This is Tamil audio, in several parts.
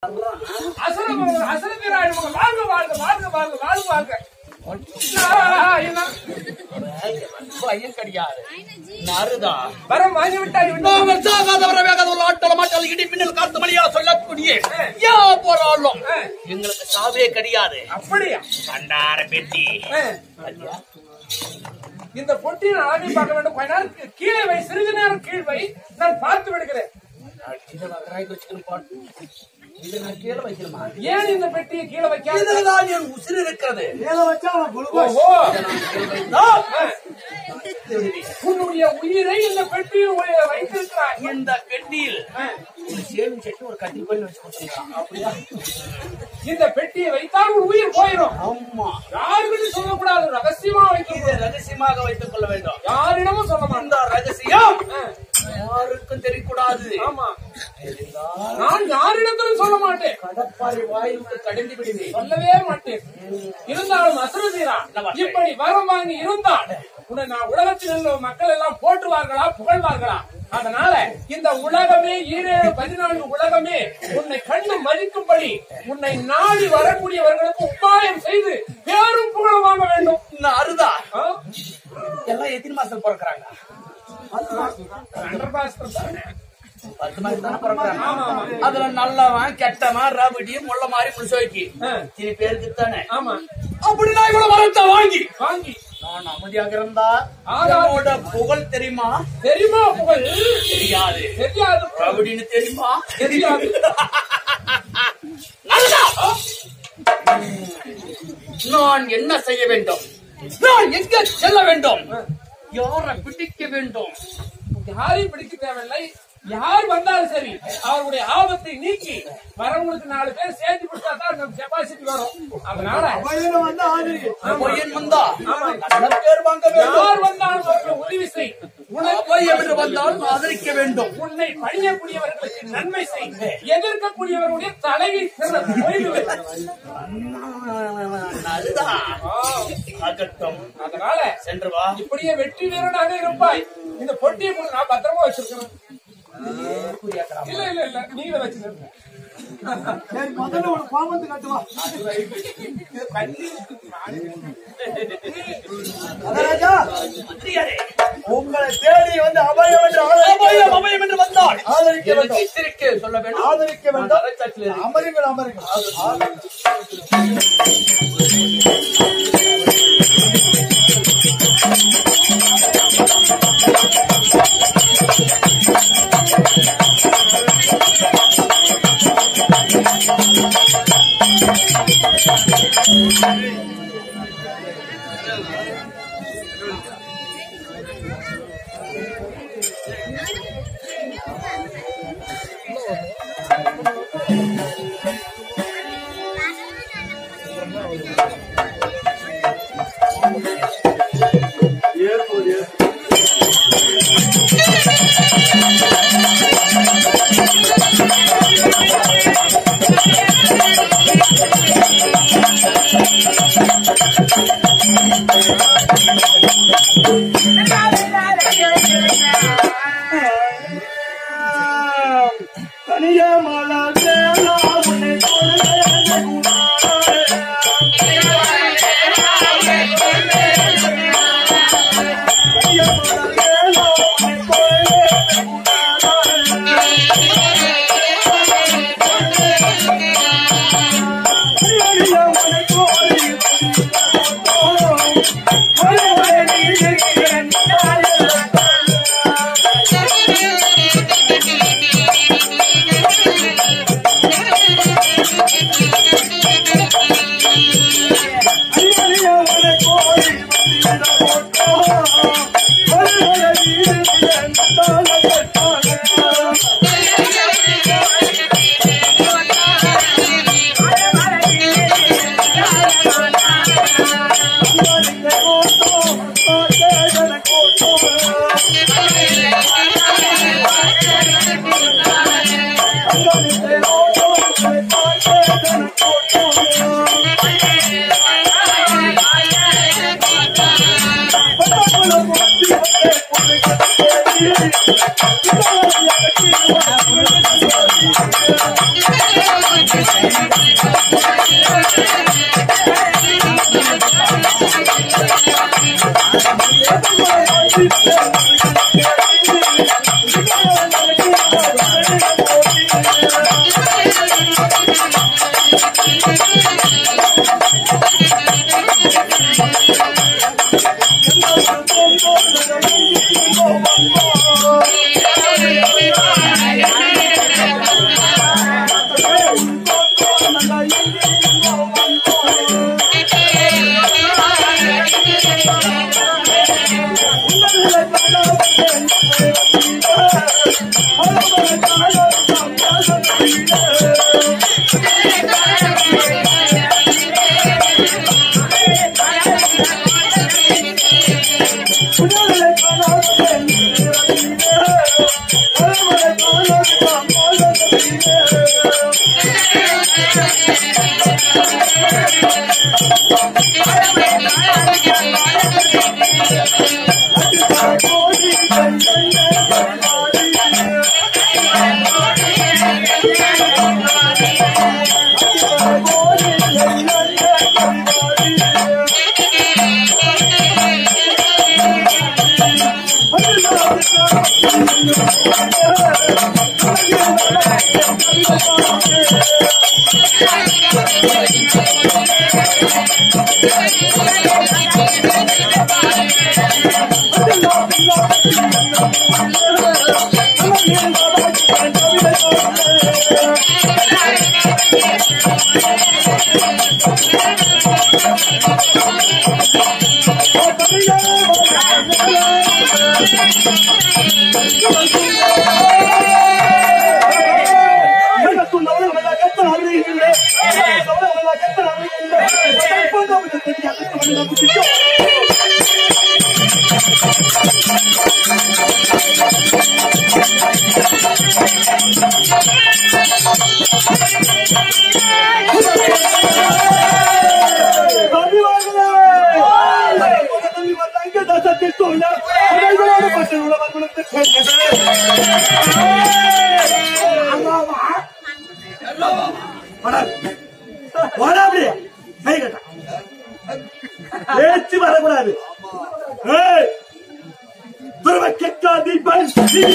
அசுர அசுர வீராயண மகன் வாழ்க வாழ்க வாழ்க வாழ்க வாழ்க வாழ்க நாராயணா. பையன் கிடையாது நறுதா வரம் வாங்கி விட்டாய் விட்டாய். நாங்கள் சாகாதவர வேகாதவர்கள் ஆட்டல மாட்டால் இடி மின்னல் காத்து மணியா சொல்லக்கூடிய யா போராளும் ஆ. எங்களுக்கு சாவே கிடையாது அப்படியா பண்டார பெட்டி ஆ. இந்த பொட்டியின் அழகை பார்க்க வேண்டும் கொஞ்ச நேரம் கீ- கீழே வை சிறிது நேரம் கீழ் வை நான் பார்த்து விடுகிறேன் இது நான் கீழே வைக்கணுமா ஏன் இந்த பெட்டியை கீழே வைக்காத இதுலதான் என் உசிர் இருக்கிறது ஓஹோ ஆ. உன்னுடைய உயிரை இந்த பெட்டியில் வை- வைத்திருக்கிறாய் இந்த பெட்டியில் ஆ. ஒரு சேலும் செட்டு ஒரு கட்டி பண்ணி வச்சு கொடுத்துருக்கான் அப்படியா இந்த பெட்டியை வைத்தால் உன் உயிர் போயிடும் ஆமா யாருக்கிட்டும் சொல்லக்கூடாது ரகசியமா வைக்கணும் இதை ரகசியமாக வைத்துக் கொள்ள வேண்டும் யாரிடமும் சொல்ல மாட்டேன் இந்த ரகசியம் ஆ. யாருக்கும் தெரியக்கூடாது ஆமா நான் யாரிடத்திலும் சொல்ல மாட்டேன் கடப்பாறை வாயுக்கு கடந்து விடுவேன் சொல்லவே மாட்டேன் இருந்தாலும் அசுரதீரா இப்படி வரம் வாங்கி இருந்தால் உன்னை நான் உலகத்தில் உள்ள மக்கள் எல்லாம் போற்றுவார்களா புகழ்வார்களா அதனால இந்த உலகமே ஈரேழு பதினான்கு உலகமே உன்னை கண்டு மதிக்கும்படி உன்னை நாடி வரக்கூடியவர்களுக்கு உபாயம் செய்து பேரும் புகழ் வாங்க வேண்டும் இன்னும் அறுதா ஆ? எல்லாம் எத்தனை மாசம் பிறக்கிறாங்க அண்டர்பாஸ்டர் தானே. பத்து மாசம் தானே பிறக்கிறாங்க ஆமா, ஆமா. அதுல நல்லவன் கெட்டவன் ரபடி முள்ள மாதிரி முழுசோக்கி ஆ. இத்தனை பேருக்கு தானே ஆமா அப்படி நான் இவ்வளவு வரத்தை வாங்கி வாங்கி நான் அமைதியாக இருந்தா ஆகா. என்னோட புகழ் தெரியுமா தெரியுமா புகழ் தெரியாது தெரியாது ரபடின்னு தெரியுமா தெரியாது நல்லதா நான் என்ன செய்ய வேண்டும் நான் எங்க செல்ல வேண்டும் யாரை பிடிக்க வேண்டும் யாரையும் பிடிக்க தேவையில்லை யார் வந்தாலும் சரி அவருடைய ஆபத்தை நீக்கி வரவங்களுக்கு நாலு பேர் சேர்த்து கொடுத்தா தான் நம்ம கெப்பாசிட்டி வரும் அதனால பொய்யன் வந்தா நல்ல பேர் வாங்க வேண்டும் யார் வந்தாலும் அவருக்கு உதவி செய் உனக்கு பொய்யம் என்று வந்தால் ஆதரிக்க வேண்டும் உன்னை பணியக்கூடியவர்களுக்கு நன்மை செய் எதிர்க்கக்கூடியவர்களுடைய தலையை திற போய்விடு. நல்லதா ஆகட்டும் அதனால சென்று வா இப்படியே வெற்றி வீரனாக இருப்பாய் இந்த பொட்டியை கூட நான் பத்திரமா வச்சிருக்கிறேன் இல்ல இல்ல இல்ல நீங்க வச்சிருக்க மந்திரியாரே உங்களை தேடி வந்து அபயம் என்று அபயம் அபயம் என்று வந்தால் ஆதரிக்க எனக்கு வேண்டும் எச்சரிக்கை சொல்ல வேண்டும் ஆதரிக்க வேண்டும் அரசாட்சியில் இருக்கு. அமருங்கள் அமருங்கள் Thank you. பேச்சு வரக்கூடாது ஏய், துருவ கெட்டா தீபன்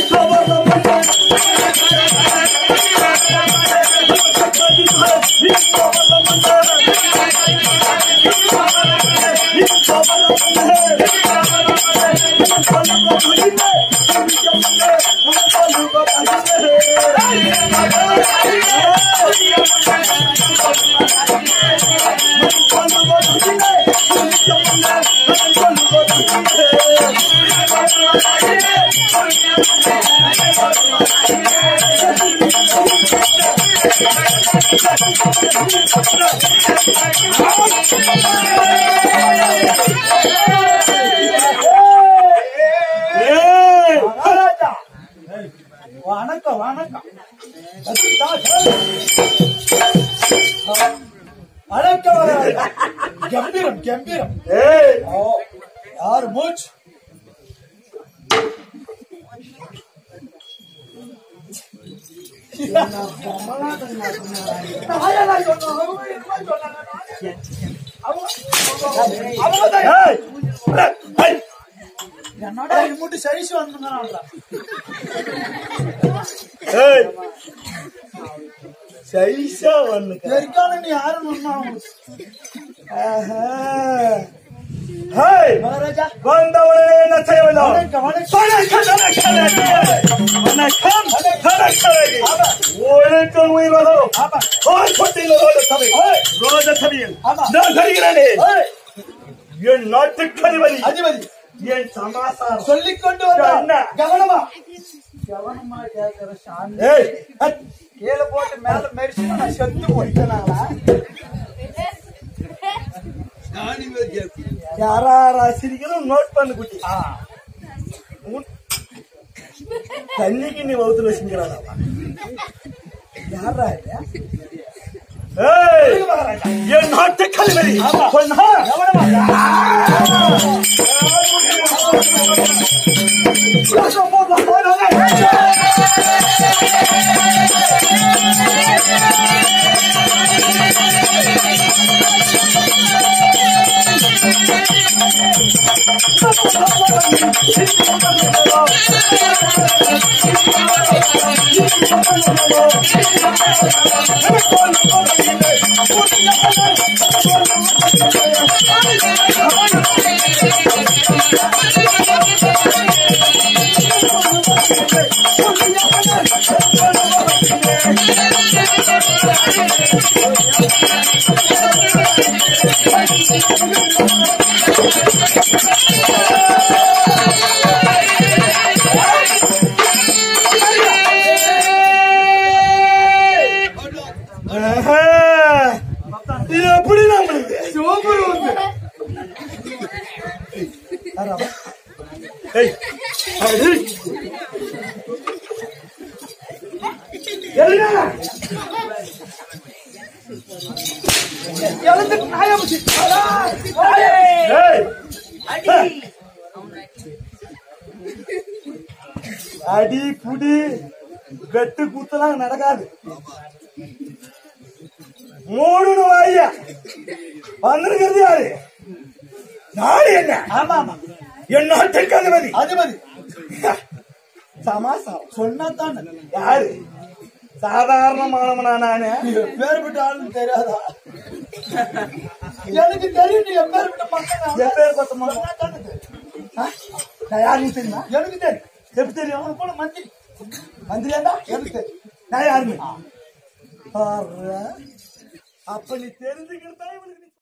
ஏய், மகாராஜா. வணக்கம் வணக்கம் வணக்கம் மகாராஜா. கம்பீரம் கம்பீரம் ஏய் ஓ யார் மூச்சு ஏய், ஏய், என்னடா இம்முட்டு சைஸ் வந்துங்கிறான்டா ஏய் சைஸா வந்து தெரிக்கான நீ யாரும் மகாராஜா வந்தவனே என்ன செய்ய வேண்டும் வணக்கம் வணக்கம் வணக்கம் வணக்கம் உயிர் வரும் ரோஜ சபை ரோஜ சபையில் நான் வருகிறேனே என் நாட்டுக்கு அதிபதி அதிபதி என் சமாசாரம் சொல்லிக் கொண்டு வந்த கவனமா கவனமா கேட்கிற சாமி கீழே போட்டு மேல மெரிச்சு நான் செத்து போயிட்டேனாங்களா யாரா சிரிக்கணும் நோட் பண்ணு குட்டி உன்- தண்ணிக்கு நீ வகுத்துல வச்சுக்கிறானா யாரா இது? ஏய், என் நாட்டு கல்வெறி சொன்னா ஆஹா. இது எப்படி நம்மளுக்கு சூப்பர் வந்து ஏய், அடி. எழுங்க. எழுந்து நாயமுச்சு ஏய். அடி புடி வெட்டு குத்தலாம் நடக்காது மூணு வாயா வந்திருக்கிறது யாரு நாடு என்ன ஆமா ஆமா என் நாட்டுக்கு அதிபதி அதிபதி சமாசா சொன்னதான் யாரு சாதாரணமானவனா நானு பேர்பட்ட ஆளு தெரியாதா எனக்கு தெரியும் நீ எப்பேர்பட்ட மக்கள் என் பேர் பத்தமா நான் யாருன்னு தெரியுமா எனக்கு தெரியும் எப்படி தெரியும் அவன் கூட மந்திரி மந்திரியாண்டா எனக்கு தெரியும் நான் யாருன்னு பாரு. அப்ப நீ தெரிஞ்சுக்கிட்டு தான் இவனுக்கு